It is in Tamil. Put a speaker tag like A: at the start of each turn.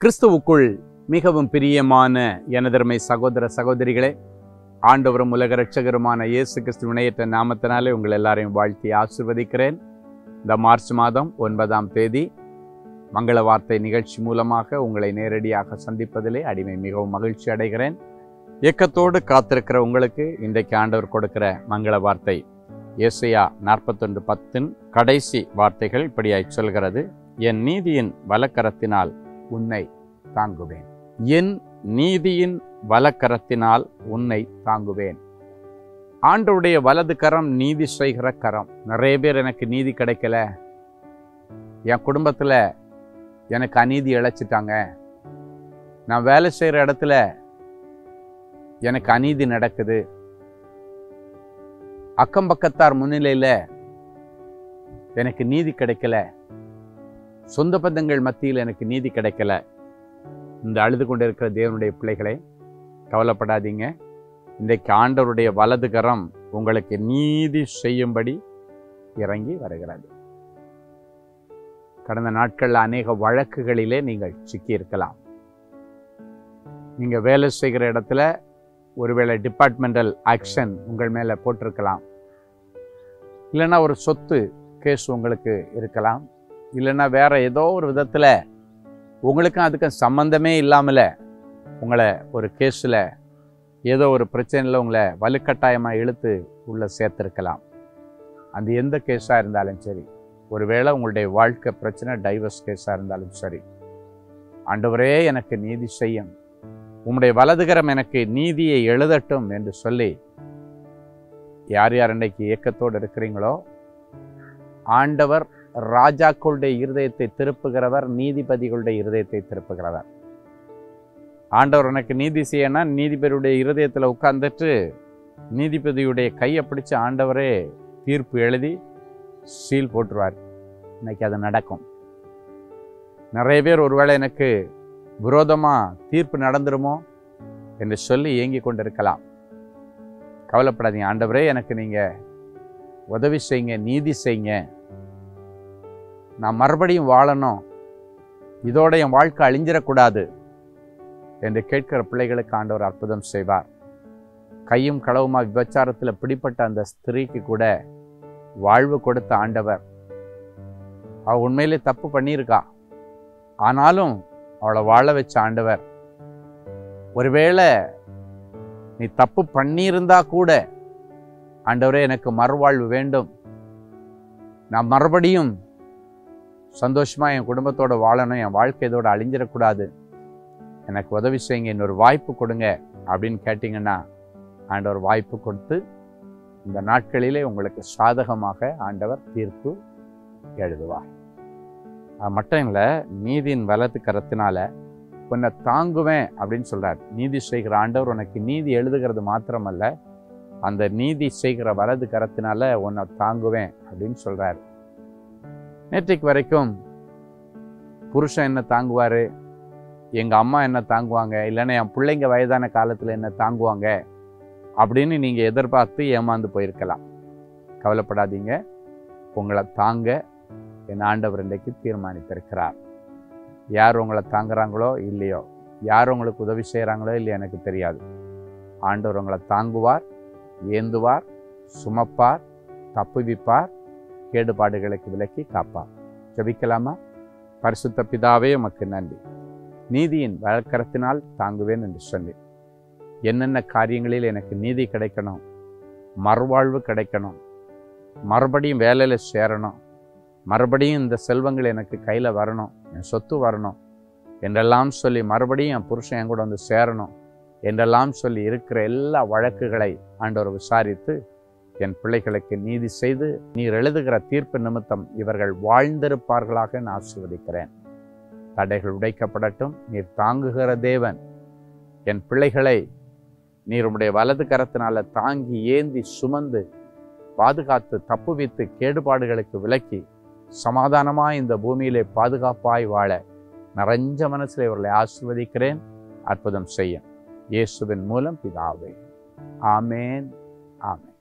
A: கிறிஸ்துவுக்குள் மிகவும் பிரியமான எனதருமை சகோதர சகோதரிகளே ஆண்டவரும் உலக ரட்சகருமான இயேசு கிறிஸ்து இணையற்ற நாமத்தினாலே உங்கள் எல்லாரையும் வாழ்த்தி ஆசிர்வதிக்கிறேன் இந்த மார்ச் மாதம் ஒன்பதாம் தேதி மங்கள வார்த்தை நிகழ்ச்சி மூலமாக உங்களை நேரடியாக சந்திப்பதிலே அடிமை மிகவும் மகிழ்ச்சி அடைகிறேன் இயக்கத்தோடு காத்திருக்கிற உங்களுக்கு இன்றைக்கு ஆண்டவர் கொடுக்கிற மங்கள வார்த்தை ஏசையா நாற்பத்தொன்று பத்தின் கடைசி வார்த்தைகள் இப்படியாய் சொல்கிறது என் நீதியின் வலக்கரத்தினால் உன்னை தாங்குவேன் என் நீதியின் வலக்கரத்தினால் உன்னை தாங்குவேன் ஆண்டவருடைய வலது கரம் நீதி செய்கிற கரம் நிறைய பேர் எனக்கு நீதி கிடைக்கல என் குடும்பத்தில் எனக்கு அநீதி இழைச்சிட்டாங்க நான் வேலை செய்கிற இடத்துல எனக்கு அநீதி நடக்குது அக்கம் பக்கத்தார் முன்னிலையில் எனக்கு நீதி கிடைக்கல சொந்த பந்தங்கள் மத்தியில் எனக்கு நீதி கிடைக்கல இந்த அழுது கொண்டிருக்கிற தேவனுடைய பிள்ளைகளை கவலைப்படாதீங்க இன்றைக்கு ஆண்டவருடைய வலது கரம் உங்களுக்கு நீதி செய்யும்படி இறங்கி வருகிறது கடந்த நாட்களில் அநேக வழக்குகளிலே நீங்கள் சிக்கியிருக்கலாம் நீங்கள் வேலை செய்கிற இடத்துல ஒருவேளை டிபார்ட்மெண்டல் ஆக்ஷன் உங்கள் மேலே போட்டிருக்கலாம் இல்லைன்னா ஒரு சொத்து கேஸ் உங்களுக்கு இருக்கலாம் இல்லைன்னா வேற ஏதோ ஒரு விதத்தில் உங்களுக்கும் அதுக்கும் சம்மந்தமே இல்லாமல் உங்களை ஒரு கேஸில் ஏதோ ஒரு பிரச்சனையில் உங்களை வலுக்கட்டாயமாக இழுத்து உள்ளே சேர்த்துருக்கலாம் அந்த எந்த கேஸாக இருந்தாலும் சரி ஒருவேளை உங்களுடைய வாழ்க்கை பிரச்சனை டைவர்ஸ் கேஸாக இருந்தாலும் சரி ஆண்டவரே எனக்கு நீதி செய்யும் உம்முடைய வலதுகரம் எனக்கு நீதியை எழுதட்டும் என்று சொல்லி யார் யார் இன்றைக்கு இயக்கத்தோடு இருக்கிறீங்களோ ஆண்டவர் ராஜாக்களுடைய இருதயத்தை திருப்புகிறவர் நீதிபதிகளுடைய இருதயத்தை திருப்புகிறவர் ஆண்டவர் எனக்கு நீதி செய்யனா நீதிபதியுடைய இருதயத்தில் உட்கார்ந்துட்டு நீதிபதியுடைய கையை பிடிச்சு ஆண்டவரே தீர்ப்பு எழுதி சீல் போட்டுருவார் இன்னைக்கு அது நடக்கும் நிறைய பேர் ஒருவேளை எனக்கு விரோதமாக தீர்ப்பு நடந்துருமோ என்று சொல்லி ஏங்கி கொண்டிருக்கலாம் கவலைப்படாதீங்க ஆண்டவரே எனக்கு நீங்கள் உதவி செய்யுங்க நீதி செய்யுங்க நான் மறுபடியும் வாழணும் இதோட என் வாழ்க்கை அழிஞ்சிடக்கூடாது என்று கேட்கிற பிள்ளைகளுக்கு ஆண்டவர் அற்புதம் செய்வார் கையும் களவுமா விபச்சாரத்தில் பிடிப்பட்ட அந்த ஸ்திரீக்கு கூட வாழ்வு கொடுத்த ஆண்டவர் அவ உண்மையிலே தப்பு பண்ணியிருக்கா ஆனாலும் அவளை வாழ வச்ச ஆண்டவர் ஒருவேளை நீ தப்பு பண்ணியிருந்தா கூட ஆண்டவரே எனக்கு மறுவாழ்வு வேண்டும் நான் மறுபடியும் சந்தோஷமா என் குடும்பத்தோட வாழணும் என் வாழ்க்கை இதோட அழிஞ்சிடக்கூடாது எனக்கு உதவி செய்யுங்க இன்னொரு வாய்ப்பு கொடுங்க அப்படின்னு கேட்டிங்கன்னா ஆண்டவர் வாய்ப்பு கொடுத்து இந்த நாட்களிலே உங்களுக்கு சாதகமாக ஆண்டவர் தீர்ப்பு எழுதுவார் அது மட்டும் இல்லை நீதியின் வலது கரத்தினால உன்னை தாங்குவேன் அப்படின்னு சொல்றார் நீதி செய்கிற ஆண்டவர் உனக்கு நீதி எழுதுகிறது மாத்திரமல்ல அந்த நீதி செய்கிற வலது கரத்தினால உன்னை தாங்குவேன் அப்படின்னு சொல்றாரு நேற்றைக்கு வரைக்கும் புருஷன் என்ன தாங்குவார் எங்கள் அம்மா என்ன தாங்குவாங்க இல்லைன்னா என் பிள்ளைங்க வயதான காலத்தில் என்ன தாங்குவாங்க அப்படின்னு நீங்கள் எதிர்பார்த்து ஏமாந்து போயிருக்கலாம் கவலைப்படாதீங்க உங்களை தாங்க என் ஆண்டவர் இன்றைக்கு தீர்மானித்திருக்கிறார் யார் உங்களை தாங்குறாங்களோ இல்லையோ யார் உங்களுக்கு உதவி செய்கிறாங்களோ இல்லையோ எனக்கு தெரியாது ஆண்டவர் உங்களை தாங்குவார் ஏந்துவார் சுமப்பார் தப்புவிப்பார் கேடுபாடுகளுக்கு விலக்கி காப்பார் ஜபிக்கலாமா பரிசுத்த பிதாவே உமக்கு நன்றி நீதியின் வழக்கரத்தினால் தாங்குவேன் என்று சொல்லி என்னென்ன காரியங்களில் எனக்கு நீதி கிடைக்கணும் மறுவாழ்வு கிடைக்கணும் மறுபடியும் வேலையில் சேரணும் மறுபடியும் இந்த செல்வங்கள் எனக்கு கையில் வரணும் என் சொத்து வரணும் என்றெல்லாம் சொல்லி மறுபடியும் என் புருஷன் என் கூட வந்து சேரணும் என்றெல்லாம் சொல்லி இருக்கிற எல்லா வழக்குகளை ஆண்டவர் விசாரித்து என் பிள்ளைகளுக்கு நீதி செய்து நீர் எழுதுகிற தீர்ப்பு நிமித்தம் இவர்கள் வாழ்ந்திருப்பார்களாக நான் ஆசிர்வதிக்கிறேன் தடைகள் உடைக்கப்படட்டும் நீர் தாங்குகிற தேவன் என் பிள்ளைகளை நீர் உம்முடைய வலது கரத்தினால தாங்கி ஏந்தி சுமந்து பாதுகாத்து தப்புவித்து கேடுபாடுகளுக்கு விலக்கி சமாதானமாய் இந்த பூமியிலே பாதுகாப்பாய் வாழ நிறைஞ்ச மனசில் இவர்களை ஆசிர்வதிக்கிறேன் அற்புதம் செய்யும் இயேசுவின் மூலம் பிதாவே ஆமேன் ஆமேன்